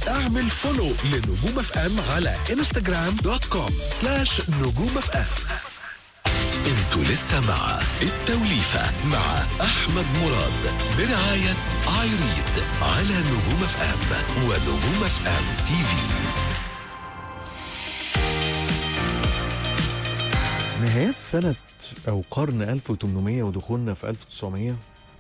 اعمل فولو لنجوم اف ام على انستغرام دوت كوم سلاش نجوم اف ام انتوا لسه مع التوليفة مع احمد مراد برعاية ايريد على نجوم اف ام ونجوم اف ام تي في نهايات سنة أو قرن 1800 ودخولنا في 1900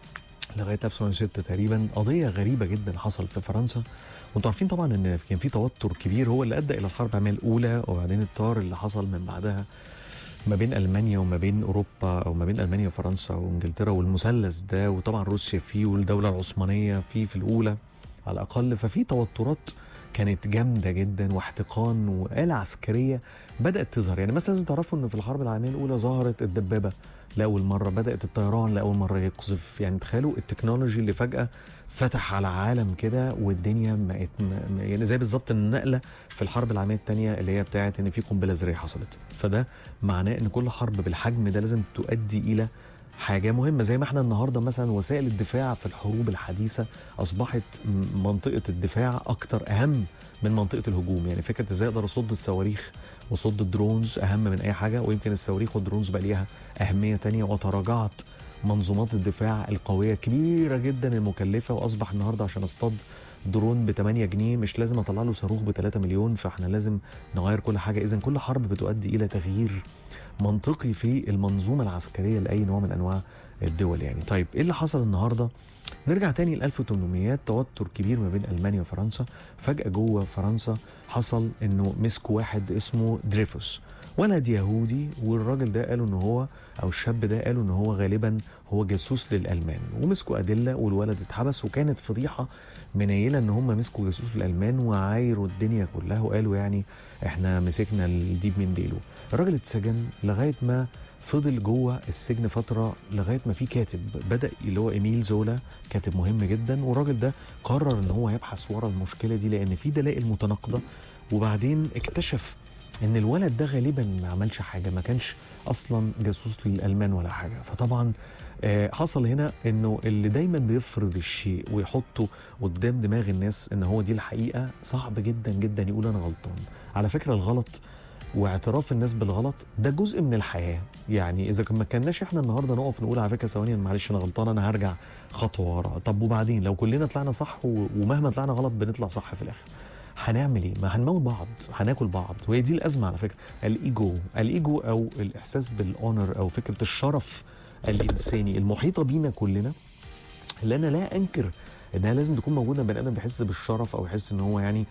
لغاية 1906 تقريبا قضية غريبة جدا حصلت في فرنسا وانتوا عارفين طبعا ان كان في توتر كبير هو اللي ادى الى الحرب العالمية الاولى وبعدين الطار اللي حصل من بعدها ما بين المانيا وما بين اوروبا او ما بين المانيا وفرنسا وانجلترا والمثلث ده وطبعا روسيا فيه والدولة العثمانية فيه في الاولى على الاقل ففي توترات كانت جامده جدا واحتقان وآلة عسكريه بدات تظهر يعني مثلا لازم تعرفوا ان في الحرب العالميه الاولى ظهرت الدبابه لاول مره بدات الطيران لاول مره يقذف يعني تخيلوا التكنولوجي اللي فجاه فتح على عالم كده والدنيا بقت م- يعني زي بالظبط النقله في الحرب العالميه الثانيه اللي هي بتاعت ان في قنبله ذريه حصلت فده معناه ان كل حرب بالحجم ده لازم تؤدي الى حاجه مهمه زي ما احنا النهارده مثلا وسائل الدفاع في الحروب الحديثه اصبحت م- منطقه الدفاع اكتر اهم من منطقه الهجوم يعني فكره ازاي اقدر اصد الصواريخ واصد الدرونز اهم من اي حاجه ويمكن الصواريخ والدرونز بقى ليها اهميه تانية وتراجعت منظومات الدفاع القويه كبيره جدا المكلفه واصبح النهارده عشان اصطاد درون ب 8 جنيه مش لازم اطلع له صاروخ ب 3 مليون فاحنا لازم نغير كل حاجه اذا كل حرب بتؤدي الى تغيير منطقي في المنظومه العسكريه لاي نوع من انواع الدول يعني طيب ايه اللي حصل النهارده نرجع تاني ل 1800 توتر كبير ما بين المانيا وفرنسا فجاه جوه فرنسا حصل انه مسكوا واحد اسمه دريفوس ولد يهودي والراجل ده قالوا ان هو او الشاب ده قالوا ان هو غالبا هو جاسوس للالمان ومسكوا ادله والولد اتحبس وكانت فضيحه منيله ان هم مسكوا جاسوس للالمان وعايروا الدنيا كلها وقالوا يعني احنا مسكنا الديب من ديله الراجل اتسجن لغايه ما فضل جوه السجن فتره لغايه ما في كاتب بدا اللي هو ايميل زولا كاتب مهم جدا والراجل ده قرر ان هو يبحث ورا المشكله دي لان في دلائل متناقضه وبعدين اكتشف ان الولد ده غالبا ما عملش حاجه ما كانش اصلا جاسوس للالمان ولا حاجه فطبعا آه، حصل هنا انه اللي دايما بيفرض الشيء ويحطه قدام دماغ الناس ان هو دي الحقيقه صعب جدا جدا يقول انا غلطان على فكره الغلط واعتراف الناس بالغلط ده جزء من الحياه يعني اذا ما كناش احنا النهارده نقف نقول على فكره ثواني معلش انا غلطان انا هرجع خطوه ورا طب وبعدين لو كلنا طلعنا صح و- ومهما طلعنا غلط بنطلع صح في الاخر هنعمل ايه؟ ما هنموت بعض، هناكل بعض، وهي دي الازمه على فكره، الايجو، الايجو او الاحساس بالاونر او فكره الشرف الانساني المحيطه بينا كلنا اللي انا لا انكر انها لازم تكون موجوده بني ادم بيحس بالشرف او يحس ان هو يعني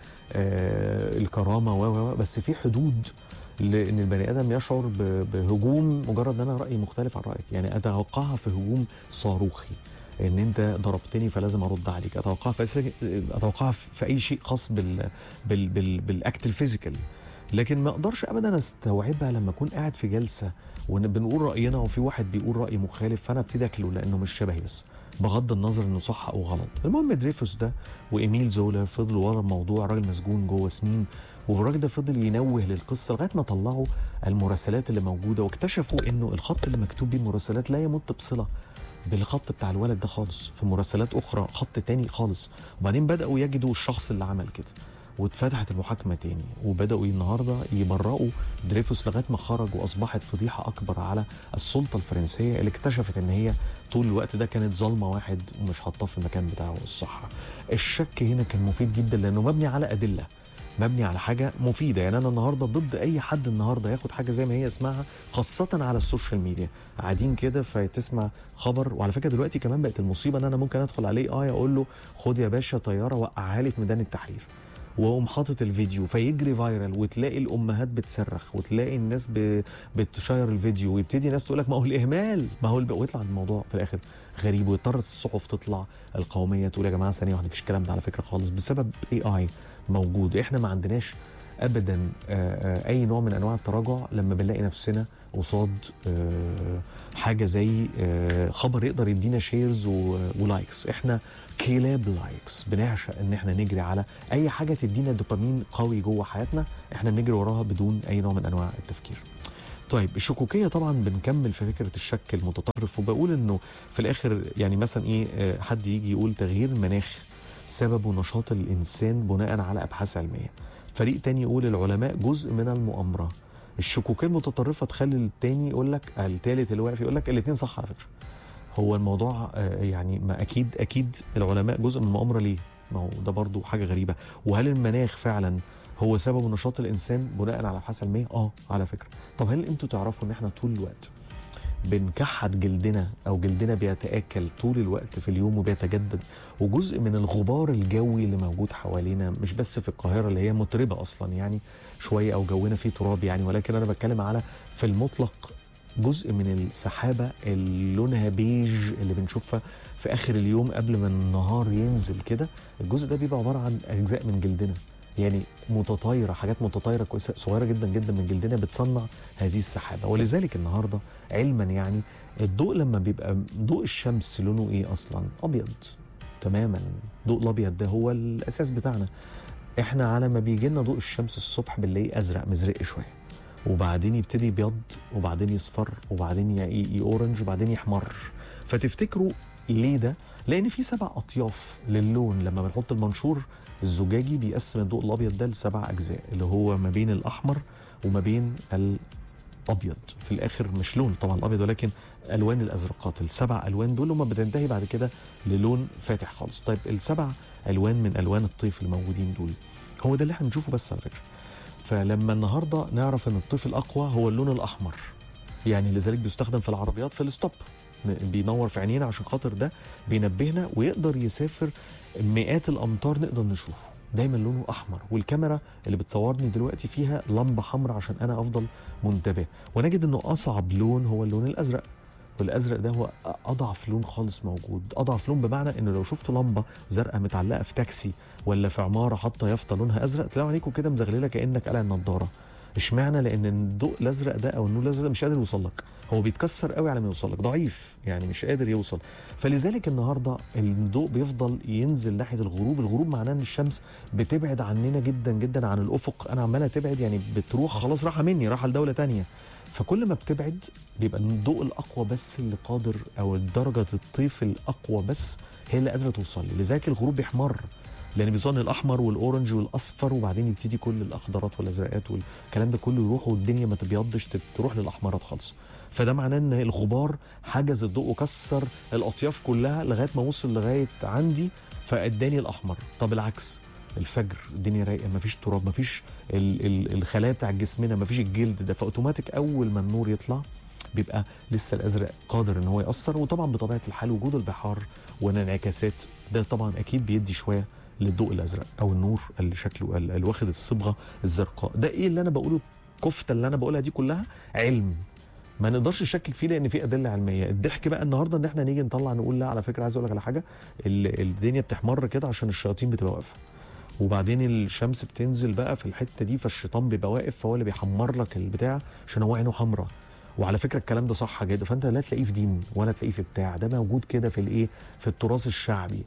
آه الكرامه و و و، بس في حدود لان البني ادم يشعر ب- بهجوم مجرد ان انا رايي مختلف عن رايك يعني اتوقعها في هجوم صاروخي ان انت ضربتني فلازم ارد عليك اتوقعها في اتوقعها في اي شيء خاص بال بال بال بالاكت الفيزيكال لكن ما اقدرش ابدا استوعبها لما اكون قاعد في جلسه وبنقول راينا وفي واحد بيقول راي مخالف فانا ابتدي اكله لانه مش شبهي بس بغض النظر انه صح او غلط المهم دريفوس ده وايميل زولا فضلوا ورا الموضوع راجل مسجون جوه سنين والراجل ده فضل ينوه للقصه لغايه ما طلعوا المراسلات اللي موجوده واكتشفوا انه الخط اللي مكتوب بيه المراسلات لا يمت بصله بالخط بتاع الولد ده خالص في مراسلات اخرى خط تاني خالص وبعدين بداوا يجدوا الشخص اللي عمل كده واتفتحت المحاكمه تاني وبداوا النهارده يبرئوا دريفوس لغايه ما خرج واصبحت فضيحه اكبر على السلطه الفرنسيه اللي اكتشفت ان هي طول الوقت ده كانت ظالمه واحد ومش حاطاه في المكان بتاعه الصح الشك هنا كان مفيد جدا لانه مبني على ادله مبني على حاجه مفيده يعني انا النهارده ضد اي حد النهارده ياخد حاجه زي ما هي اسمها خاصه على السوشيال ميديا قاعدين كده فتسمع خبر وعلى فكره دلوقتي كمان بقت المصيبه ان انا ممكن ادخل عليه اه اقول له خد يا باشا طياره وقعها لي في ميدان التحرير واقوم حاطط الفيديو فيجري فايرال وتلاقي الامهات بتصرخ وتلاقي الناس ب... بتشير الفيديو ويبتدي ناس تقول لك ما هو الاهمال ما هو الب... ويطلع الموضوع في الاخر غريب ويضطر الصحف تطلع القوميه تقول يا جماعه ثانيه واحده مفيش الكلام ده على فكره خالص بسبب اي اي موجود احنا ما عندناش ابدا آه، آه، اي نوع من انواع التراجع لما بنلاقي نفسنا قصاد آه، حاجه زي آه، خبر يقدر يدينا شيرز ولايكس احنا كلاب لايكس بنعشق ان احنا نجري على اي حاجه تدينا دوبامين قوي جوه حياتنا احنا بنجري وراها بدون اي نوع من انواع التفكير طيب الشكوكيه طبعا بنكمل في فكره الشك المتطرف وبقول انه في الاخر يعني مثلا ايه آه، حد يجي يقول تغيير المناخ سبب نشاط الانسان بناء على ابحاث علميه فريق تاني يقول العلماء جزء من المؤامره الشكوكيه المتطرفه تخلي التاني يقول لك التالت اللي واقف يقول لك الاثنين صح على فكره هو الموضوع آه، يعني ما اكيد اكيد العلماء جزء من المؤامره ليه ما هو ده برضو حاجه غريبه وهل المناخ فعلا هو سبب نشاط الانسان بناء على ابحاث علميه اه على فكره طب هل انتوا تعرفوا ان احنا طول الوقت بنكحت جلدنا او جلدنا بيتاكل طول الوقت في اليوم وبيتجدد وجزء من الغبار الجوي اللي موجود حوالينا مش بس في القاهره اللي هي متربه اصلا يعني شويه او جونا فيه تراب يعني ولكن انا بتكلم على في المطلق جزء من السحابه اللي لونها بيج اللي بنشوفها في اخر اليوم قبل ما النهار ينزل كده الجزء ده بيبقى عباره عن اجزاء من جلدنا يعني متطايره حاجات متطايره كويسه صغيره جدا جدا من جلدنا بتصنع هذه السحابه ولذلك النهارده علما يعني الضوء لما بيبقى ضوء الشمس لونه ايه اصلا ابيض تماما الضوء الابيض ده هو الاساس بتاعنا احنا على ما بيجي لنا ضوء الشمس الصبح بنلاقيه ازرق مزرق شويه وبعدين يبتدي يبيض وبعدين يصفر وبعدين ي- يورنج وبعدين يحمر فتفتكروا ليه ده؟ لان في سبع اطياف للون لما بنحط المنشور الزجاجي بيقسم الضوء الابيض ده لسبع اجزاء اللي هو ما بين الاحمر وما بين الابيض في الاخر مش لون طبعا الابيض ولكن الوان الازرقات السبع الوان دول هم بتنتهي بعد كده للون فاتح خالص طيب السبع الوان من الوان الطيف الموجودين دول هو ده اللي احنا بنشوفه بس على فكره فلما النهارده نعرف ان الطيف الاقوى هو اللون الاحمر يعني لذلك بيستخدم في العربيات في الستوب بينور في عينينا عشان خاطر ده بينبهنا ويقدر يسافر مئات الامتار نقدر نشوفه دايما لونه احمر والكاميرا اللي بتصورني دلوقتي فيها لمبه حمراء عشان انا افضل منتبه ونجد انه اصعب لون هو اللون الازرق والازرق ده هو اضعف لون خالص موجود اضعف لون بمعنى انه لو شفت لمبه زرقاء متعلقه في تاكسي ولا في عماره حاطه يافطه لونها ازرق تلاقوا عينيكوا كده مزغلله كانك قلع النضاره اشمعنى لان الضوء الازرق ده او النور الازرق ده مش قادر يوصل لك هو بيتكسر قوي على ما يوصل لك ضعيف يعني مش قادر يوصل فلذلك النهارده الضوء بيفضل ينزل ناحيه الغروب الغروب معناه ان الشمس بتبعد عننا جدا جدا عن الافق انا عماله تبعد يعني بتروح خلاص راحه مني راحه لدوله تانية فكل ما بتبعد بيبقى الضوء الاقوى بس اللي قادر او درجه الطيف الاقوى بس هي اللي قادره توصل لي لذلك الغروب بيحمر لان بيظن الاحمر والاورنج والاصفر وبعدين يبتدي كل الاخضرات والازرقات والكلام ده كله يروح والدنيا ما تبيضش تب- تروح للاحمرات خالص فده معناه ان الغبار حجز الضوء وكسر الاطياف كلها لغايه ما وصل لغايه عندي فاداني الاحمر طب العكس الفجر الدنيا رايقه مفيش تراب مفيش ال- ال- الخلايا بتاع جسمنا مفيش الجلد ده فاوتوماتيك اول ما النور يطلع بيبقى لسه الازرق قادر ان هو ياثر وطبعا بطبيعه الحال وجود البحار والانعكاسات ده طبعا اكيد بيدي شويه للضوء الازرق او النور اللي شكله ال- اللي واخد الصبغه الزرقاء ده ايه اللي انا بقوله الكفته اللي انا بقولها دي كلها علم ما نقدرش نشكك فيه لان في ادله علميه الضحك بقى النهارده ان احنا نيجي نطلع نقول لا على فكره عايز اقول لك على حاجه ال- الدنيا بتحمر كده عشان الشياطين بتبقى واقفه وبعدين الشمس بتنزل بقى في الحته دي فالشيطان بيبقى واقف فهو اللي بيحمر لك البتاع عشان هو عينه حمراء وعلى فكره الكلام ده صح جدا فانت لا تلاقيه في دين ولا تلاقيه في بتاع ده موجود كده في الايه في التراث الشعبي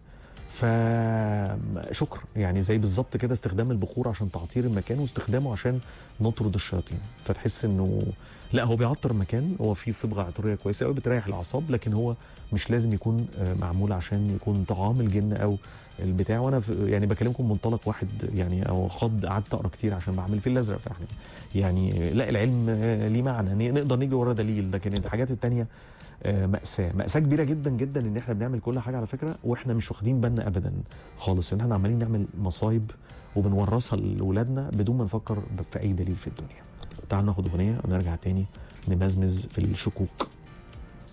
فشكر يعني زي بالظبط كده استخدام البخور عشان تعطير المكان واستخدامه عشان نطرد الشياطين فتحس انه لا هو بيعطر المكان هو فيه صبغه عطريه كويسه قوي بتريح الاعصاب لكن هو مش لازم يكون آه، معمول عشان يكون طعام الجن او البتاع وانا في- يعني بكلمكم منطلق واحد يعني او خض قعدت اقرا كتير عشان بعمل الفيل الازرق فاحنا يعني لا العلم آه، ليه معنى نقدر نيجي ورا دليل لكن الحاجات التانيه آه، مأساة مأساة كبيرة جدا جدا ان احنا بنعمل كل حاجة على فكرة واحنا مش واخدين بالنا ابدا خالص ان احنا عمالين نعمل مصايب وبنورثها لاولادنا بدون ما نفكر في اي دليل في الدنيا تعالوا ناخد اغنية ونرجع تاني نمزمز في الشكوك